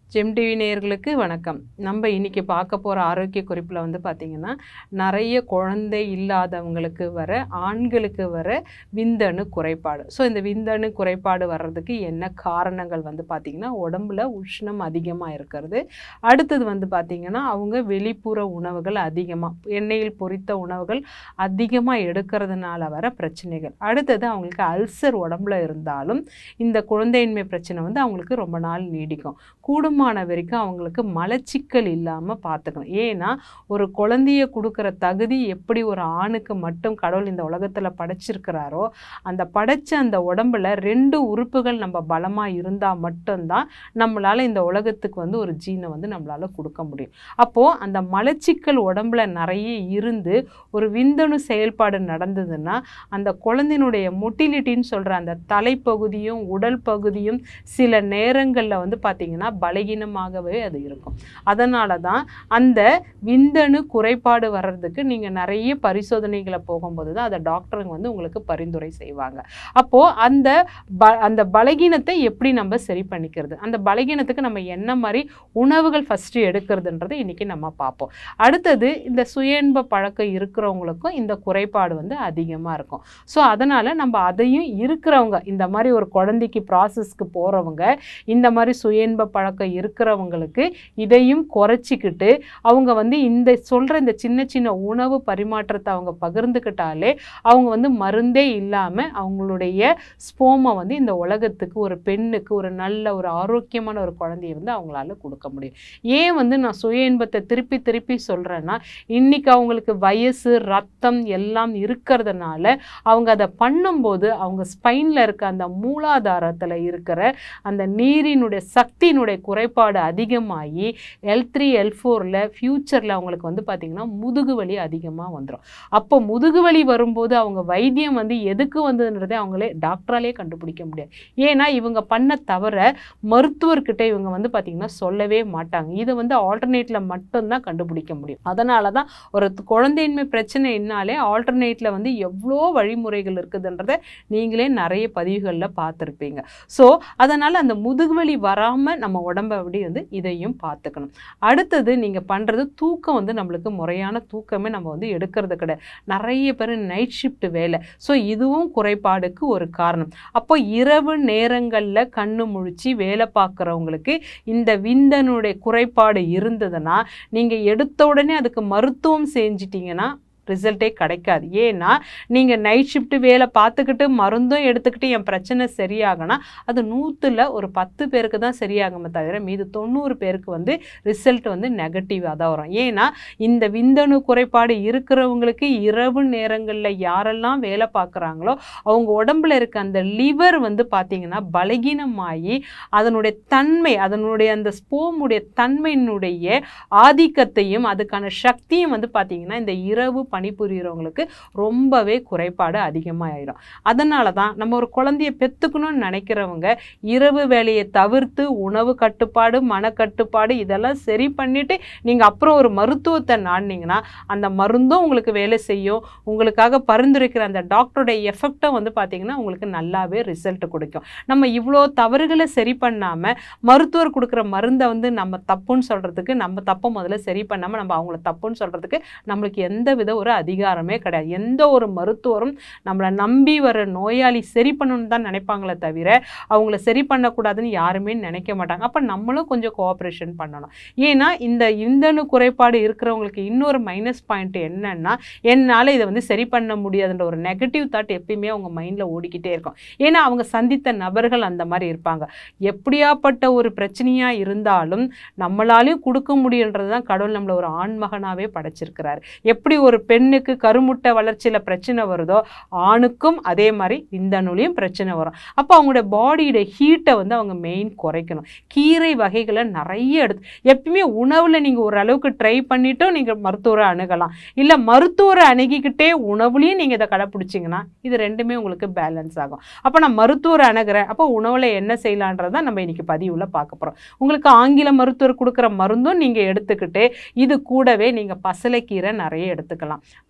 GeM TV நேயர்களுக்கு வணக்கம் நம்ம இன்னைக்கு பார்க்க போகிற ஆரோக்கிய குறிப்பில் வந்து பார்த்திங்கன்னா நிறைய குழந்தை இல்லாதவங்களுக்கு வர ஆண்களுக்கு வர விந்தணு குறைபாடு ஸோ இந்த விந்தணு குறைபாடு வர்றதுக்கு என்ன காரணங்கள் வந்து பார்த்திங்கன்னா உடம்புல உஷ்ணம் அதிகமாக இருக்கிறது அடுத்தது வந்து பார்த்திங்கன்னா அவங்க வெளிப்புற உணவுகள் அதிகமாக எண்ணெயில் பொரித்த உணவுகள் அதிகமாக எடுக்கிறதுனால வர பிரச்சனைகள் அடுத்தது அவங்களுக்கு அல்சர் உடம்புல இருந்தாலும் இந்த குழந்தையின்மை பிரச்சனை வந்து அவங்களுக்கு ரொம்ப நாள் நீடிக்கும் கூடுமான வரைக்கும் அவங்களுக்கு மலச்சிக்கல் இல்லாமல் பார்த்துக்கணும் ஏன்னா ஒரு குழந்தைய கொடுக்குற தகுதி எப்படி ஒரு ஆணுக்கு மட்டும் கடவுள் இந்த உலகத்தில் படைச்சிருக்கிறாரோ அந்த படைச்ச அந்த உடம்புல ரெண்டு உறுப்புகள் நம்ம பலமாக இருந்தால் மட்டும்தான் நம்மளால் இந்த உலகத்துக்கு வந்து ஒரு ஜீனை வந்து நம்மளால் கொடுக்க முடியும் அப்போது அந்த மலச்சிக்கல் உடம்புல நிறைய இருந்து ஒரு விந்தணு செயல்பாடு நடந்ததுன்னா அந்த குழந்தையினுடைய மொட்டிலிட்டின்னு சொல்கிற அந்த தலைப்பகுதியும் உடல் பகுதியும் சில நேரங்களில் வந்து பார்த்திங்கன்னா பலகீனமாகவே அது இருக்கும் அதனால தான் அந்த விந்தணு குறைபாடு வர்றதுக்கு நீங்கள் நிறைய பரிசோதனைகளை போகும்போது தான் அதை டாக்டருங்க வந்து உங்களுக்கு பரிந்துரை செய்வாங்க அப்போது அந்த ப அந்த பலகீனத்தை எப்படி நம்ம சரி பண்ணிக்கிறது அந்த பலகீனத்துக்கு நம்ம என்ன மாதிரி உணவுகள் ஃபஸ்ட்டு எடுக்கிறதுன்றதை இன்றைக்கி நம்ம பார்ப்போம் அடுத்தது இந்த சுய இன்ப பழக்கம் இருக்கிறவங்களுக்கும் இந்த குறைபாடு வந்து அதிகமாக இருக்கும் ஸோ அதனால் நம்ம அதையும் இருக்கிறவங்க இந்த மாதிரி ஒரு குழந்தைக்கு ப்ராசஸ்க்கு போகிறவங்க இந்த மாதிரி சுய இன்ப பழக்கம் இருக்கிறவங்களுக்கு இதையும் குறைச்சிக்கிட்டு அவங்க வந்து இந்த சொல்கிற இந்த சின்ன சின்ன உணவு பரிமாற்றத்தை அவங்க பகிர்ந்துக்கிட்டாலே அவங்க வந்து மருந்தே இல்லாமல் அவங்களுடைய ஸ்போமை வந்து இந்த உலகத்துக்கு ஒரு பெண்ணுக்கு ஒரு நல்ல ஒரு ஆரோக்கியமான ஒரு குழந்தைய வந்து அவங்களால கொடுக்க முடியும் ஏன் வந்து நான் சுய இன்பத்தை திருப்பி திருப்பி சொல்கிறேன்னா இன்றைக்கி அவங்களுக்கு வயசு ரத்தம் எல்லாம் இருக்கிறதுனால அவங்க அதை பண்ணும்போது அவங்க ஸ்பைனில் இருக்க அந்த மூலாதாரத்தில் இருக்கிற அந்த நீரினுடைய சக்தியினுடைய குறைபாடு அதிகமாகி எல் த்ரீ எல் ஃபோரில் ஃப்யூச்சரில் அவங்களுக்கு வந்து பார்த்திங்கன்னா முதுகு வலி அதிகமாக வந்துடும் அப்போ முதுகு வலி வரும்போது அவங்க வைத்தியம் வந்து எதுக்கு வந்ததுன்றதை அவங்களே டாக்டராலே கண்டுபிடிக்க முடியாது ஏன்னா இவங்க பண்ண தவிர மருத்துவர்கிட்ட இவங்க வந்து பார்த்திங்கன்னா சொல்லவே மாட்டாங்க இதை வந்து ஆல்டர்னேட்டில் மட்டும்தான் கண்டுபிடிக்க முடியும் அதனால தான் ஒரு குழந்தையின்மை பிரச்சனைனாலே ஆல்டர்னேட்டில் வந்து எவ்வளோ வழிமுறைகள் இருக்குதுன்றதை நீங்களே நிறைய பதிவுகளில் பார்த்துருப்பீங்க ஸோ அதனால் அந்த முதுகுவலி வராமல் நம்ம உடம்பை அப்படி வந்து இதையும் பார்த்துக்கணும் அடுத்தது நீங்கள் பண்ணுறது தூக்கம் வந்து நம்மளுக்கு முறையான தூக்கமே நம்ம வந்து எடுக்கிறது கிடையாது நிறைய பேர் நைட் ஷிஃப்ட் வேலை ஸோ இதுவும் குறைபாடுக்கு ஒரு காரணம் அப்போ இரவு நேரங்களில் கண்ணு முழிச்சு வேலை பார்க்குறவங்களுக்கு இந்த விந்தனுடைய குறைபாடு இருந்ததுன்னா நீங்கள் எடுத்த உடனே அதுக்கு மருத்துவம் செஞ்சிட்டிங்கன்னா ரிசல்ட்டே கிடைக்காது ஏன்னா நீங்கள் நைட் ஷிஃப்ட் வேலை பார்த்துக்கிட்டு மருந்தும் எடுத்துக்கிட்டு என் பிரச்சனை சரியாகனா அது நூற்றில் ஒரு பத்து பேருக்கு தான் சரியாகுமே தவிர மீது தொண்ணூறு பேருக்கு வந்து ரிசல்ட் வந்து நெகட்டிவாக தான் வரும் ஏன்னா இந்த விந்தணு குறைபாடு இருக்கிறவங்களுக்கு இரவு நேரங்களில் யாரெல்லாம் வேலை பார்க்குறாங்களோ அவங்க உடம்புல இருக்க அந்த லிவர் வந்து பார்த்திங்கன்னா பலகீனமாகி அதனுடைய தன்மை அதனுடைய அந்த ஸ்போமுடைய தன்மையினுடைய ஆதிக்கத்தையும் அதுக்கான சக்தியும் வந்து பார்த்திங்கன்னா இந்த இரவு பணிபுரிகிறவங்களுக்கு ரொம்பவே குறைபாடு அதிகமாகிடும் அதனால தான் நம்ம ஒரு குழந்தைய பெற்றுக்கணும்னு நினைக்கிறவங்க இரவு வேலையை தவிர்த்து உணவு கட்டுப்பாடு மனக்கட்டுப்பாடு இதெல்லாம் சரி பண்ணிவிட்டு நீங்கள் அப்புறம் ஒரு மருத்துவத்தை நாடினீங்கன்னா அந்த மருந்தும் உங்களுக்கு வேலை செய்யும் உங்களுக்காக பரிந்துரைக்கிற அந்த டாக்டருடைய எஃபெக்டும் வந்து பார்த்திங்கன்னா உங்களுக்கு நல்லாவே ரிசல்ட் கொடுக்கும் நம்ம இவ்வளோ தவறுகளை சரி பண்ணாமல் மருத்துவர் கொடுக்குற மருந்தை வந்து நம்ம தப்புன்னு சொல்கிறதுக்கு நம்ம தப்பை முதல்ல சரி பண்ணாமல் நம்ம அவங்கள தப்புன்னு சொல்கிறதுக்கு நம்மளுக்கு எந்த வித ஒரு அதிகாரமே கிடையாது எந்த ஒரு மருத்துவரும் நம்மளை நம்பி வர நோயாளி சரி பண்ணணும்னு தான் நினைப்பாங்களே தவிர அவங்கள சரி பண்ணக்கூடாதுன்னு யாருமே நினைக்க மாட்டாங்க அப்போ நம்மளும் கொஞ்சம் கோஆப்ரேஷன் பண்ணணும் ஏன்னா இந்த இந்தணு குறைபாடு இருக்கிறவங்களுக்கு இன்னொரு மைனஸ் பாயிண்ட் என்னன்னா என்னால் இதை வந்து சரி பண்ண முடியாதுன்ற ஒரு நெகட்டிவ் தாட் எப்பயுமே அவங்க மைண்டில் ஓடிக்கிட்டே இருக்கும் ஏன்னா அவங்க சந்தித்த நபர்கள் அந்த மாதிரி இருப்பாங்க எப்படியாப்பட்ட ஒரு பிரச்சனையாக இருந்தாலும் நம்மளாலையும் கொடுக்க முடியுன்றது தான் கடவுள் நம்மளை ஒரு ஆண்மகனாகவே படைச்சிருக்கிறாரு எப்படி ஒரு பெண்ணுக்கு கருமுட்டை வளர்ச்சியில் பிரச்சனை வருதோ ஆணுக்கும் அதே மாதிரி விந்தணுலையும் பிரச்சனை வரும் அப்போ அவங்களோட பாடியோட ஹீட்டை வந்து அவங்க மெயின் குறைக்கணும் கீரை வகைகளை நிறைய எடுத்து எப்பயுமே உணவில் நீங்கள் ஓரளவுக்கு ட்ரை பண்ணிட்டும் நீங்கள் மருத்துவரை அணுகலாம் இல்லை மருத்துவரை அணுகிக்கிட்டே உணவுலையும் நீங்கள் இதை கடைப்பிடிச்சிங்கன்னா இது ரெண்டுமே உங்களுக்கு பேலன்ஸ் ஆகும் அப்போ நான் மருத்துவரை அணுகிறேன் அப்போ உணவில் என்ன செய்யலான்றதை நம்ம இன்னைக்கு பதிவில் பார்க்க போகிறோம் உங்களுக்கு ஆங்கில மருத்துவர் கொடுக்குற மருந்தும் நீங்கள் எடுத்துக்கிட்டு இது கூடவே நீங்கள் பசலைக்கீரை நிறைய எடுத்துக்கலாம்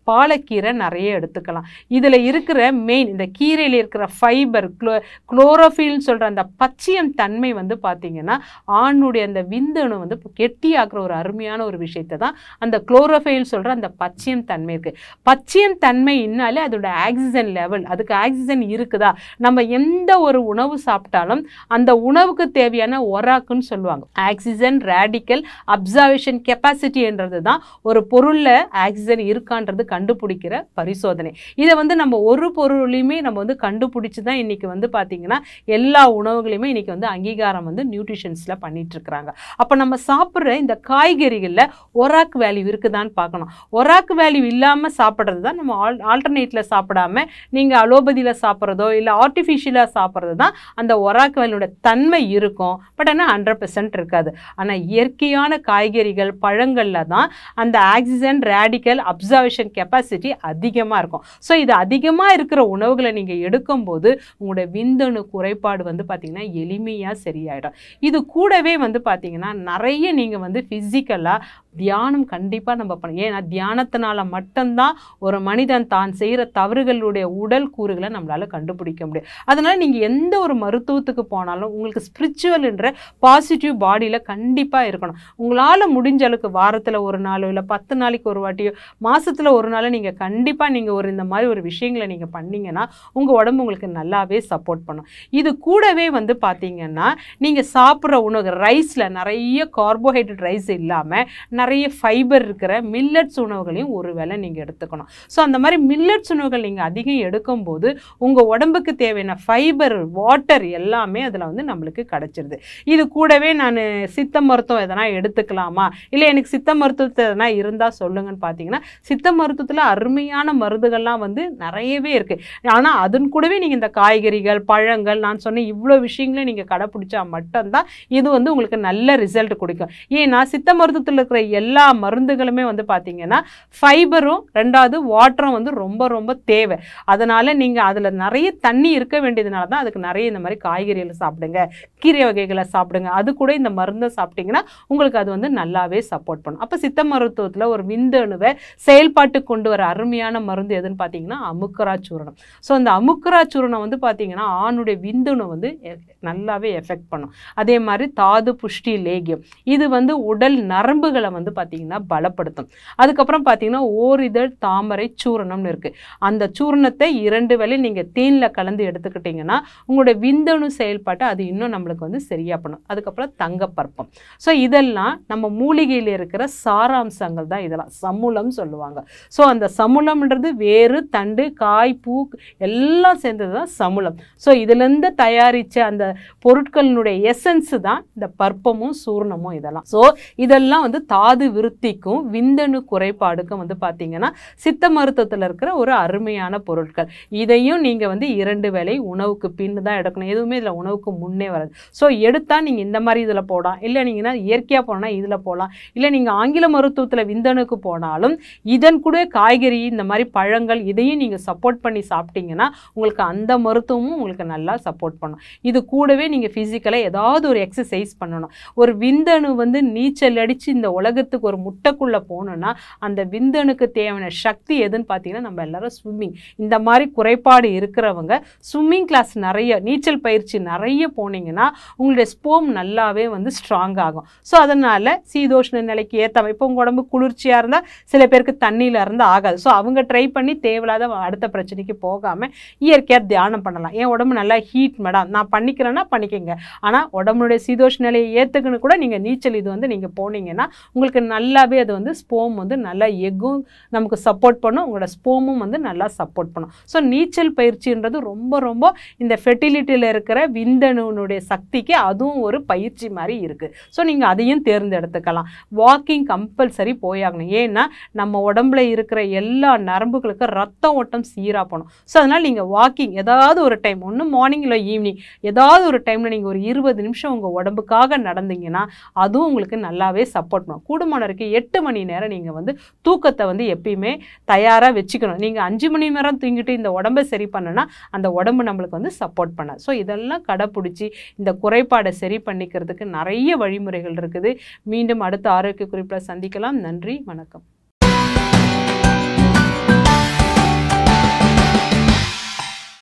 பாலக்கீரை நிறைய எடுத்துக்கலாம் இதில் இருக்கிற மெயின் இந்த கீரையில் இருக்கிற ஃபைபர் குளோ குளோரோஃபில்னு சொல்கிற அந்த பச்சையம் தன்மை வந்து பார்த்திங்கன்னா ஆணுடைய அந்த விந்தணு வந்து கெட்டியாக்குற ஒரு அருமையான ஒரு விஷயத்தை தான் அந்த குளோரோஃபைல் சொல்கிற அந்த பச்சையம் தன்மை இருக்குது பச்சையம் தன்மை இன்னாலே அதோட ஆக்சிஜன் லெவல் அதுக்கு ஆக்சிஜன் இருக்குதா நம்ம எந்த ஒரு உணவு சாப்பிட்டாலும் அந்த உணவுக்கு தேவையான ஒராக்குன்னு சொல்லுவாங்க ஆக்சிஜன் ரேடிக்கல் அப்சர்வேஷன் கெப்பாசிட்டின்றது தான் ஒரு பொருளில் ஆக்சிஜன் இருக்கான்றது கண்டுபிடிக்கிற பரிசோதனை இதை வந்து நம்ம ஒரு பொருளையுமே நம்ம வந்து கண்டுபிடிச்சி தான் இன்றைக்கி வந்து பார்த்திங்கன்னா எல்லா உணவுகளையுமே இன்றைக்கி வந்து அங்கீகாரம் வந்து நியூட்ரிஷன்ஸில் பண்ணிகிட்ருக்குறாங்க அப்போ நம்ம சாப்பிட்ற இந்த காய்கறிகளில் ஒராக் வேல்யூ இருக்குதான்னு பார்க்கணும் ஒராக் வேல்யூ இல்லாமல் சாப்பிட்றது தான் நம்ம ஆல் ஆல்டர்னேட்டில் சாப்பிடாம நீங்கள் அலோபதியில் சாப்பிட்றதோ இல்லை ஆர்டிஃபிஷியலாக சாப்பிட்றது தான் அந்த ஒராக் வேல்யூட தன்மை இருக்கும் பட் ஆனால் ஹண்ட்ரட் பெர்சன்ட் இருக்காது ஆனால் இயற்கையான காய்கறிகள் பழங்களில் தான் அந்த ஆக்சிஜன் ரேடிக்கல் அப்சர்வேஷன் கெப்பாசிட்டி அதிகமாக இருக்கும் ஸோ இது அதிகமாக இருக்கிற உணவுகளை நீங்கள் எடுக்கும்போது உங்களோட விந்தணு குறைபாடு வந்து பார்த்திங்கன்னா எளிமையாக சரியாயிடும் இது கூடவே வந்து பார்த்திங்கன்னா நிறைய நீங்கள் வந்து ஃபிசிக்கலாக தியானம் கண்டிப்பாக நம்ம பண்ண ஏன்னா தியானத்தினால மட்டும்தான் ஒரு மனிதன் தான் செய்கிற தவறுகளுடைய உடல் கூறுகளை நம்மளால் கண்டுபிடிக்க முடியும் அதனால் நீங்கள் எந்த ஒரு மருத்துவத்துக்கு போனாலும் உங்களுக்கு ஸ்பிரிச்சுவல்ன்ற பாசிட்டிவ் பாடியில் கண்டிப்பாக இருக்கணும் உங்களால் முடிஞ்ச அளவுக்கு வாரத்தில் ஒரு நாளோ இல்லை பத்து நாளைக்கு ஒரு வாட்டியோ மாதத்தில் ஒரு நாளோ நீங்கள் கண்டிப்பாக நீங்கள் ஒரு இந்த மாதிரி ஒரு விஷயங்களை நீங்கள் பண்ணீங்கன்னா உங்கள் உடம்பு உங்களுக்கு நல்லாவே சப்போர்ட் பண்ணும் இது கூடவே வந்து பார்த்தீங்கன்னா நீங்கள் சாப்பிட்ற உணவு ரைஸில் நிறைய கார்போஹைட்ரேட் ரைஸ் இல்லாமல் நிறைய ஃபைபர் இருக்கிற மில்லட்ஸ் உணவுகளையும் ஒரு வேளை நீங்கள் எடுத்துக்கணும் ஸோ அந்த மாதிரி மில்லட்ஸ் உணவுகள் நீங்கள் அதிகம் எடுக்கும்போது உங்கள் உடம்புக்கு தேவையான ஃபைபர் வாட்டர் எல்லாமே அதில் வந்து நம்மளுக்கு கிடச்சிருது இது கூடவே நான் சித்த மருத்துவம் எதனா எடுத்துக்கலாமா இல்லை எனக்கு சித்த மருத்துவத்தை எதனா இருந்தால் சொல்லுங்கன்னு பார்த்தீங்கன்னா சித்த மருத்துவத்தில் அருமையான மருந்துகள்லாம் வந்து நிறையவே இருக்குது ஆனால் அதன் கூடவே நீங்கள் இந்த காய்கறிகள் பழங்கள் நான் சொன்ன இவ்வளோ விஷயங்களை நீங்கள் கடைப்பிடிச்சா மட்டும்தான் இது வந்து உங்களுக்கு நல்ல ரிசல்ட் கொடுக்கும் ஏன்னா சித்த மருத்துவத்தில் இருக்கிற எல்லா மருந்துகளுமே வந்து பார்த்தீங்கன்னா ஃபைபரும் ரெண்டாவது வாட்டரும் வந்து ரொம்ப ரொம்ப தேவை அதனால் நீங்கள் அதில் நிறைய தண்ணி இருக்க வேண்டியதுனால தான் அதுக்கு நிறைய இந்த மாதிரி காய்கறிகளை சாப்பிடுங்க கீரை வகைகளை சாப்பிடுங்க அது கூட இந்த மருந்தை சாப்பிட்டீங்கன்னா உங்களுக்கு அது வந்து நல்லாவே சப்போர்ட் பண்ணும் அப்போ சித்த மருத்துவத்தில் ஒரு விந்தணுவை செயல்பாட்டு கொண்டு வர அருமையான மருந்து எதுன்னு பார்த்தீங்கன்னா அமுக்கரா சூரணம் ஸோ அந்த அமுக்கரா சூரணம் வந்து பார்த்தீங்கன்னா ஆணுடைய விந்தணு வந்து எ- நல்லாவே எஃபெக்ட் பண்ணும் அதே மாதிரி தாது புஷ்டி லேகியம் இது வந்து உடல் நரம்புகளை வந்து பார்த்தீங்கன்னா பலப்படுத்தும் அதுக்கப்புறம் பார்த்தீங்கன்னா ஓரிதழ் தாமரை சூரணம்னு இருக்குது அந்த சூரணத்தை இரண்டு வேளை நீங்கள் தேனில் கலந்து எடுத்துக்கிட்டிங்கன்னா உங்களோட விந்தணு செயல்பாட்டை அது இன்னும் நம்மளுக்கு வந்து சரியாக பண்ணும் அதுக்கப்புறம் தங்கப்பற்பம் ஸோ இதெல்லாம் நம்ம மூலிகையில் இருக்கிற சாராம்சங்கள் தான் இதெல்லாம் சமுலம் சொல்லுவாங்க ஸோ அந்த சமுலம்ன்றது வேறு தண்டு காய் பூ எல்லாம் சேர்ந்தது தான் சமுலம் ஸோ இதுலேருந்து தயாரித்த அந்த பொருட்களினுடைய எசன்ஸ் தான் இந்த பற்பமும் சூர்ணமும் இதெல்லாம் ஸோ இதெல்லாம் வந்து தாது விருத்திக்கும் விந்தணு குறைபாடுக்கும் வந்து பார்த்தீங்கன்னா சித்த மருத்துவத்தில் இருக்கிற ஒரு அருமையான பொருட்கள் இதையும் நீங்கள் வந்து இரண்டு வேளை உணவுக்கு பின்னு தான் எடுக்கணும் எதுவுமே இதில் உணவுக்கு முன்னே வராது ஸோ எடுத்தால் நீங்கள் இந்த மாதிரி இதில் போடலாம் இல்லை நீங்கன்னா இயற்கையாக போனால் இதில் போகலாம் இல்லை நீங்கள் ஆங்கில மருத்துவத்தில் விந்தணுக்கு போனாலும் இதன் கூட காய்கறி இந்த மாதிரி பழங்கள் இதையும் நீங்கள் சப்போர்ட் பண்ணி சாப்பிட்டீங்கன்னா உங்களுக்கு அந்த மருத்துவமும் உங்களுக்கு நல்லா சப்போர்ட் பண்ணும் இது கூடவே நீங்கள் ஃபிசிக்கலாக ஏதாவது ஒரு எக்ஸசைஸ் பண்ணணும் ஒரு விந்தணு வந்து நீச்சல் அடித்து இந்த உலகத்துக்கு ஒரு முட்டைக்குள்ளே போகணுன்னா அந்த விந்தணுக்கு தேவையான சக்தி எதுன்னு பார்த்தீங்கன்னா நம்ம எல்லாரும் ஸ்விம்மிங் இந்த மாதிரி குறைபாடு இருக்கிறவங்க ஸ்விம்மிங் கிளாஸ் நிறைய நீச்சல் பயிற்சி நிறைய போனீங்கன்னா உங்களுடைய ஸ்போம் நல்லாவே வந்து ஸ்ட்ராங் ஆகும் ஸோ அதனால் சீதோஷ்ண நிலைக்கு ஏற்ற இப்போ உங்கள் உடம்பு குளிர்ச்சியாக இருந்தால் சில பேருக்கு தண்ணியில் இருந்து ஆகாது ஸோ அவங்க ட்ரை பண்ணி தேவையில்லாத அடுத்த பிரச்சனைக்கு போகாமல் இயற்கையாக தியானம் பண்ணலாம் என் உடம்பு நல்லா ஹீட் மேடம் நான் பண்ணிக்கிறேன்னா பண்ணிக்கங்க ஆனால் உடம்புடைய சீதோஷ நிலையை ஏற்றுக்குன்னு கூட நீங்கள் நீச்சல் இது வந்து நீங்கள் போனீங்கன்னா உங்களுக்கு நல்லாவே அது வந்து ஸ்போம் வந்து நல்லா எக்கும் நமக்கு சப்போர்ட் பண்ணும் உங்களோட ஸ்போமும் வந்து நல்லா சப்போர்ட் பண்ணும் ஸோ நீச்சல் பயிற்சின்றது ரொம்ப ரொம்ப இந்த ஃபெர்டிலிட்டியில் இருக்கிற விந்தணுனுடைய சக்திக்கு அதுவும் ஒரு பயிற்சி மாதிரி இருக்குது ஸோ நீங்கள் அதையும் தேர்ந்தெடுத்துக்கலாம் வாக்கிங் கம்பல்சரி போயாகணும் ஏன்னா நம்ம உடம்புல இருக்கிற எல்லா நரம்புகளுக்கும் ரத்த ஓட்டம் சீராக போகணும் ஸோ அதனால் நீங்கள் வாக்கிங் ஏதாவது ஒரு டைம் ஒன்று மார்னிங் இல்லை ஈவினிங் ஏதாவது ஒரு டைமில் நீங்கள் ஒரு இருபது நிமிஷம் உங்கள் உடம்புக்காக நடந்தீங்கன்னா அதுவும் உங்களுக்கு நல்லாவே சப்போர்ட் பண்ணும் கூடுமான வரைக்கும் எட்டு மணி நேரம் நீங்கள் வந்து தூக்கத்தை வந்து எப்பயுமே தயாராக வச்சுக்கணும் நீங்கள் அஞ்சு மணி நேரம் தூங்கிட்டு இந்த உடம்பை சரி பண்ணுனா அந்த உடம்பு நம்மளுக்கு வந்து சப்போர்ட் பண்ண ஸோ இதெல்லாம் கடைப்பிடிச்சி இந்த குறைபாடை சரி பண்ணிக்கிறதுக்கு நிறைய வழிமுறைகள் இருக்குது மீண்டும் அடுத்த ஆரோக்கிய குறிப்பில் சந்திக்கலாம் நன்றி வணக்கம்